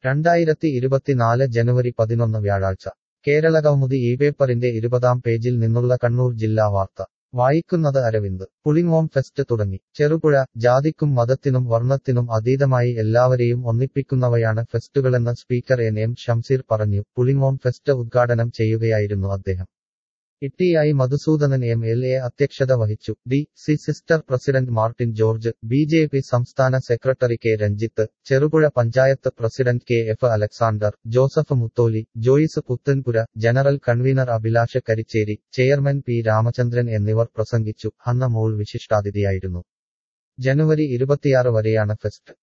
രണ്ടായിരത്തി ഇരുപത്തിനാല് ജനുവരി പതിനൊന്ന് വ്യാഴാഴ്ച കേരളകൗമുദി ഈ പേപ്പറിന്റെ ഇരുപതാം പേജിൽ നിന്നുള്ള കണ്ണൂർ ജില്ലാ വാർത്ത വായിക്കുന്നത് അരവിന്ദ് പുളിങ്ങോം ഫെസ്റ്റ് തുടങ്ങി ചെറുപുഴ ജാതിക്കും മതത്തിനും വർണ്ണത്തിനും അതീതമായി എല്ലാവരെയും ഒന്നിപ്പിക്കുന്നവയാണ് ഫെസ്റ്റുകളെന്ന് സ്പീക്കർ എൻ എം ഷംസീർ പറഞ്ഞു പുളിങ്ങോം ഫെസ്റ്റ് ഉദ്ഘാടനം ചെയ്യുകയായിരുന്നു അദ്ദേഹം ഇട്ടിയായി മധുസൂദനൻ എം എൽ എ അധ്യക്ഷത വഹിച്ചു D C sister president Martin George B J P സംസ്ഥാന സെക്രട്ടറി K Ranjith Cherupuzha panchayat president K F Alexander Joseph Mutholi Joyce Puthenpura general convener Abhilasha Karicheri chairman P Ramachandran എന്നിവർ പ്രസംഗിച്ചു ഹന്ന മോൾ വിശിഷ്ടാതിഥിയായിരുന്നു ജനുവരി ഇരുപത്തിയാറ് വരെയാണ് ഫെസ്റ്റ്